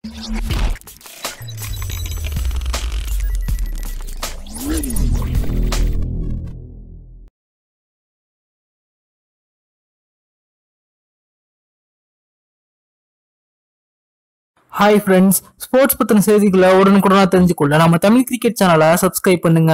hi friends sports பத்தின செய்திகளை உடனுக்குடனா தெரிஞ்சுக்கொள்ள நம்ம தமிழ் கிரிக்கெட் சேனலை சப்ஸ்கிரைப் பண்ணுங்க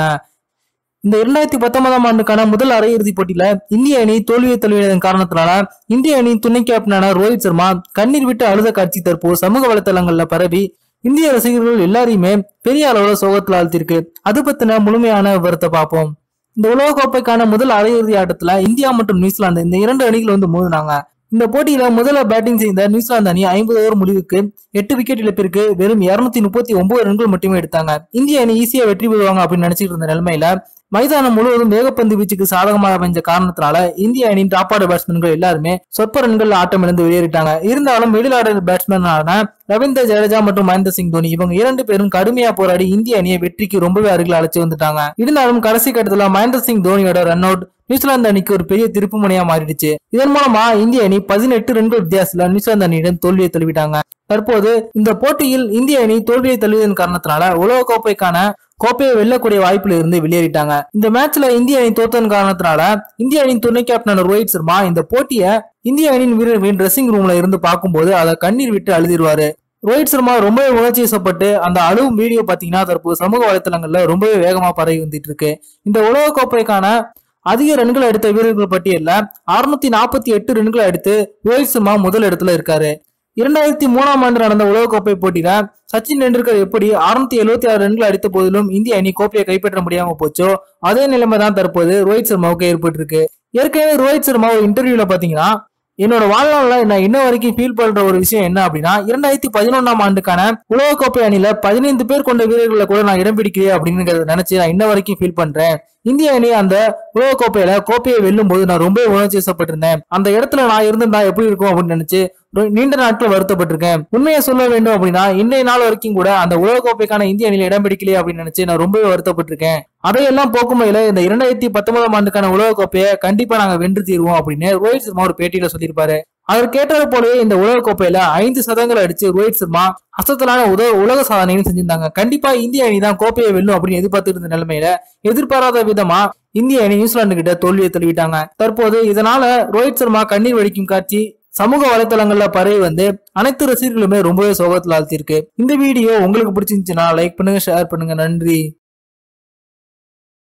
இந்த இரண்டாயிரத்தி பத்தொன்பதாம் ஆண்டுக்கான முதல் அரையிறுதிப் போட்டியில இந்திய அணி தோல்வியை தழுவியதன் காரணத்தினால இந்திய அணியின் துணை கேப்டனான ரோஹித் சர்மா கண்ணீர் விட்டு அழுத காட்சி தற்போது சமூக வலைதளங்கள்ல பரவி இந்திய ரசிகர்கள் எல்லாரையுமே பெரிய அளவுல சோகத்தில் ஆழ்த்திருக்கு அது பத்தின முழுமையான விவரத்தை பார்ப்போம் இந்த உலகக்கோப்பைக்கான முதல் அரையிறுதி ஆட்டத்துல இந்தியா மற்றும் நியூசிலாந்து இந்த இரண்டு அணிகள் வந்து மோதினாங்க இந்த போட்டியில முதல்ல பேட்டிங் செய்த நியூசிலாந்து அணி ஐம்பது ஓவர் முடிவுக்கு எட்டு விக்கெட் இழப்பிற்கு வெறும் இருநூத்தி முப்பத்தி ஒன்பது ரன்கள் மட்டுமே எடுத்தாங்க இந்திய அணி ஈஸியா வெற்றி பெறுவாங்க அப்படின்னு நினைச்சிட்டு இருந்த நிலைமையில மைதானம் முழுவதும் வேகப்பந்து வீச்சுக்கு சாதகமாக அமைஞ்ச காரணத்தினால இந்திய அணியின் டாப் ஆர்டர் பேட்ஸ்மேன்கள் எல்லாருமே சொற்ப ரன்கள் ஆட்டம் இழந்து வெளியேறிட்டாங்க இருந்தாலும் மிடில் ஆர்டர் பேட்ஸ்மேனான ரவீந்திர ஜடேஜா மற்றும் மகேந்திர சிங் தோனி இவங்க இரண்டு பேரும் கடுமையா போராடி இந்திய அணியை வெற்றிக்கு ரொம்பவே அருகில் அழைச்சு வந்துட்டாங்க இருந்தாலும் கடைசி கட்டத்துல மகேந்திர சிங் தோனியோட ரன் அவுட் நியூசிலாந்து அணிக்கு ஒரு பெரிய திருப்பு முனையா மாறிடுச்சு இதன் மூலமா இந்திய அணி பதினெட்டு ரன்கள் வித்தியாசத்துல நியூசிலாந்து அணியிடம் தோல்வியை தழுவிட்டாங்க தற்போது இந்த போட்டியில் இந்திய அணி தோல்வியை தழுவியதன் காரணத்தினால உலக கோப்பைக்கான கோப்பையை வெல்லக்கூடிய வாய்ப்புல இருந்து வெளியேறிட்டாங்க இந்த மேட்ச்ல இந்திய அணி தோத்ததன் காரணத்தினால இந்திய அணியின் துணை கேப்டனான ரோஹித் சர்மா இந்த போட்டியை இந்திய அணியின் வீரர்களின் ட்ரெஸ்ஸிங் ரூம்ல இருந்து பார்க்கும்போது அதை கண்ணீர் விட்டு அழுதிடுவாரு ரோஹித் சர்மா ரொம்பவே உணர்ச்சி வசப்பட்டு அந்த அழுவும் வீடியோ பாத்தீங்கன்னா தற்போது சமூக வலைத்தளங்கள்ல ரொம்பவே வேகமா பரவி வந்துட்டு இருக்கு இந்த உலக கோப்பைக்கான அதிக ரன்கள் எடுத்த வீரர்கள் பட்டியல்ல அறுநூத்தி நாற்பத்தி எட்டு ரன்களை எடுத்து ரோஹித் சர்மா முதல் இடத்துல இருக்காரு இரண்டாயிரத்தி மூணாம் ஆண்டு நடந்த உலகக்கோப்பை போட்டியில சச்சின் டெண்டுல்கர் எப்படி அறுநூத்தி எழுபத்தி ஆறு ரன்கள் அடித்த போதிலும் இந்திய அணி கோப்பையை கைப்பற்ற முடியாம போச்சோ அதே நிலைமை தான் தற்போது ரோஹித் சர்மாவுக்கு ஏற்பட்டிருக்கு ஏற்கனவே ரோஹித் சர்மா ஒரு இன்டர்வியூல பாத்தீங்கன்னா என்னோட வாழ்நாள்ல நான் இன்ன வரைக்கும் ஃபீல் பண்ற ஒரு விஷயம் என்ன அப்படின்னா இரண்டாயிரத்தி பதினொன்னாம் ஆண்டுக்கான உலகக்கோப்பை அணியில பதினைந்து பேர் கொண்ட வீரர்களை கூட நான் இடம் பிடிக்கிறேன் அப்படின்னு நினைச்சு நான் இன்ன வரைக்கும் ஃபீல் பண்றேன் இந்திய அணி அந்த உலகக்கோப்பையில கோப்பையை வெல்லும் போது நான் ரொம்ப உணர்ச்சி வசப்பட்டிருந்தேன் அந்த இடத்துல நான் இருந்திருந்தா எப்படி இருக்கும் அப்படின்னு நினைச்சு ரொ- நீண்ட நாட்கள் வருத்தப்பட்டிருக்கேன் உண்மையை சொல்ல வேண்டும் அப்படின்னா இன்றைய நாள் வரைக்கும் கூட அந்த உலகக்கோப்பைக்கான இந்திய அணியில இடம் பிடிக்கலையே அப்படின்னு நினைச்சு நான் ரொம்பவே வருத்தப்பட்டிருக்கேன் அதையெல்லாம் போக்கும் வகையில இந்த இரண்டாயிரத்தி பத்தொன்பதாம் ஆண்டுக்கான உலகக்கோப்பையை கண்டிப்பா நாங்க வென்று தீருவோம் அப்படின்னு ரோஹித் சர்மா ஒரு பேட்டியில சொல்லியிருப்பாரு அவர் கேட்டது போலவே இந்த உலகக்கோப்பையில ஐந்து சதங்கள் அடிச்சு ரோஹித் சர்மா அசத்தலான உத உலக சாதனையும் செஞ்சிருந்தாங்க கண்டிப்பா இந்திய அணி தான் கோப்பையை வெல்லும் அப்படின்னு எதிர்பார்த்துட்டு இருந்த நிலைமையில எதிர்பாராத விதமா இந்திய அணி நியூசிலாந்து கிட்ட தோல்வியை தழுவிட்டாங்க தற்போது இதனால ரோஹித் சர்மா கண்ணீர் வடிக்கும் காட்சி சமூக வலைத்தளங்கள்ல பரவி வந்து அனைத்து ரசிகர்களுமே ரொம்பவே சோகத்தில் ஆழ்த்திருக்கு இந்த வீடியோ உங்களுக்கு பிடிச்சிருந்துச்சுன்னா லைக் பண்ணுங்க ஷேர் பண்ணுங்க நன்றி